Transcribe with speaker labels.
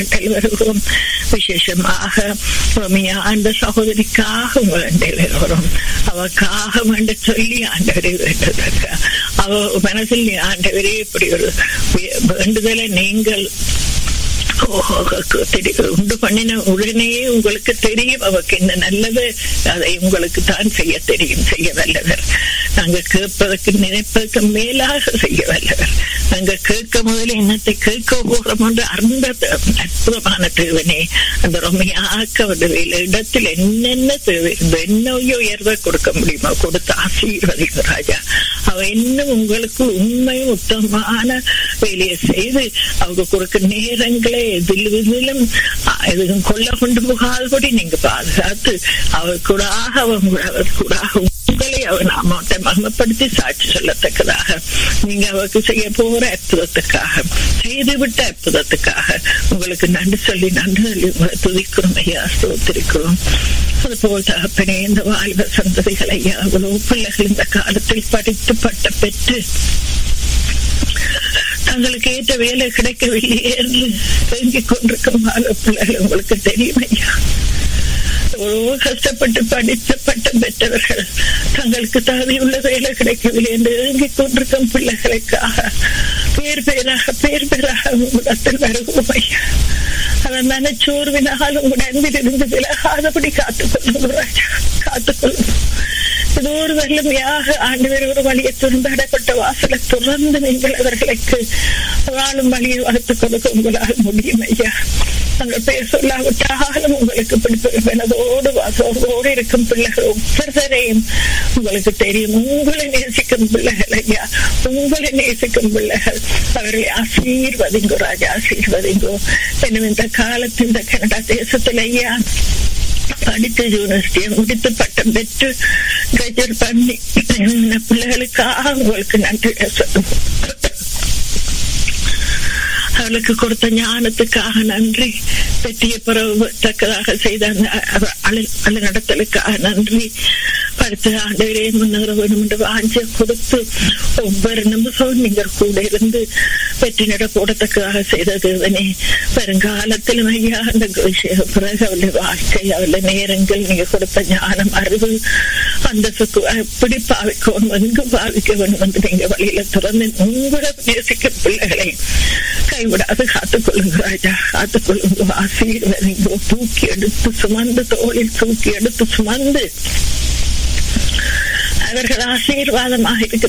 Speaker 1: நாட்கள் வருகிறோம் விசேஷமாக ரோமியா அந்த சகோதரிக்காக உங்களை வருகிறோம் அவக்காக வேண்ட சொல்லி ஆண்டவரை வேண்டதற்க அவ மனசில் நீ ஆண்டவரே இப்படி ஒரு வேண்டுதலை நீங்கள் உண்டு பண்ணின உடனேயே உங்களுக்கு தெரியும் அவருக்கு என்ன நல்லது அதை உங்களுக்கு தான் செய்ய தெரியும் செய்ய வல்லவர் நாங்க கேட்பதற்கு நினைப்பதற்கு மேலாக செய்ய வல்லவர் நாங்க கேட்க முதல்ல என்னத்தை கேட்க போகிறோம் என்று அந்த அற்புதமான தேவனே அந்த ரொமையாக்க வேல இடத்தில் என்னென்ன தேவை என்னையோ உயர்வை கொடுக்க முடியுமோ கொடுத்து ஆசீர்வதிக்கும் ராஜா அவ இன்னும் உங்களுக்கு உண்மை உத்தமமான வேலையை செய்து அவங்க கொடுக்க நேரங்களை எதில் இதிலும் எதுவும் கொல்ல கொண்டு போகாதபடி நீங்க பாதுகாத்து அவர் கூட அவர் கூட உங்களை அவர் நாமத்தை மகமப்படுத்தி சாட்சி சொல்லத்தக்கதாக நீங்க அவருக்கு செய்ய போற அற்புதத்துக்காக செய்துவிட்ட அற்புதத்துக்காக உங்களுக்கு நன்றி சொல்லி நன்றி சொல்லி உங்களை துதிக்கிறோம் ஐயா ஸ்தோத்திருக்கிறோம் அதுபோல் தகப்பனே இந்த வாழ்வ சந்ததிகள் ஐயா அவ்வளவு பிள்ளைகள் இந்த காலத்தில் படித்து பட்ட பெற்று தங்களுக்கு ஏற்ற வேலை கிடைக்கவில்லையே என்று தேங்கிக் கொண்டிருக்கும் பிள்ளைகள் உங்களுக்கு தெரியும் ஐயா எவ்வளவோ கஷ்டப்பட்டு படித்த பட்டம் பெற்றவர்கள் தங்களுக்கு தகுதியுள்ள வேலை கிடைக்கவில்லை என்று ஏங்கிக் கொண்டிருக்கும் பிள்ளைகளுக்காக பேர் பேராக பேர் பேராக உங்களிடத்தில் வருகிறோம் ஐயா அவன் மனச்சோர்வினால் உங்கள் அன்பிலிருந்து விலகாதபடி காத்துக்கொள்ளும் ராஜா காத்துக்கொள்ளும் இது ஒரு வல்லமையாக ஆண்டு ஒரு வழியை துறந்தாடப்பட்ட வாசலை துறந்து நீங்கள் அவர்களுக்கு வாழும் வழியை வளர்த்துக் கொடுக்க உங்களால் முடியும் ஐயா நாங்கள் பேர் சொல்லாவிட்டாலும் உங்களுக்கு பிடிப்பதோடு வாசோடு இருக்கும் பிள்ளைகள் ஒவ்வொருத்தரையும் உங்களுக்கு தெரியும் உங்களை நேசிக்கும் பிள்ளைகள் ஐயா உங்களை நேசிக்கும் பிள்ளைகள் அவர்களை ஆசீர்வதிங்கோ ராஜா ஆசீர்வதிங்கோ எனவே இந்த காலத்தில் இந்த கனடா தேசத்தில் ஐயா படித்து யூனிவர்சிட்டியை முடித்து பட்டம் பெற்று கிராஜுவேட் பண்ணி பிள்ளைகளுக்காக உங்களுக்கு நன்றி சொல்லுவோம் அவளுக்கு கொடுத்த ஞானத்துக்காக நன்றி பெற்றிய பிறகு தக்கதாக செய்த அந்த நடத்தலுக்காக நன்றி படுத்த ஆண்டவரே முன்னேற வேண்டும் என்று வாஞ்ச கொடுத்து ஒவ்வொரு நிமிஷம் நீங்கள் கூட இருந்து வெற்றி நட போடத்தக்கதாக செய்த தேவனே வருங்காலத்திலும் ஐயா அந்த பிறகு அவளுடைய வாழ்க்கை அவளுடைய நேரங்கள் நீங்க கொடுத்த ஞானம் அறிவு அந்த எப்படி பாவிக்கணும் எங்கு பாவிக்க வேண்டும் என்று நீங்க வழியில திறந்து உங்களை நேசிக்க பிள்ளைகளை கைவிடாது காத்துக்கொள்ளுங்க ராஜா காத்துக்கொள்ளுங்க ஆசீர்வதிங்கோ தூக்கி எடுத்து சுமந்து தோளில் தூக்கி எடுத்து சுமந்து அவர்கள் ஆசீர்வாதமாக இருக்கிற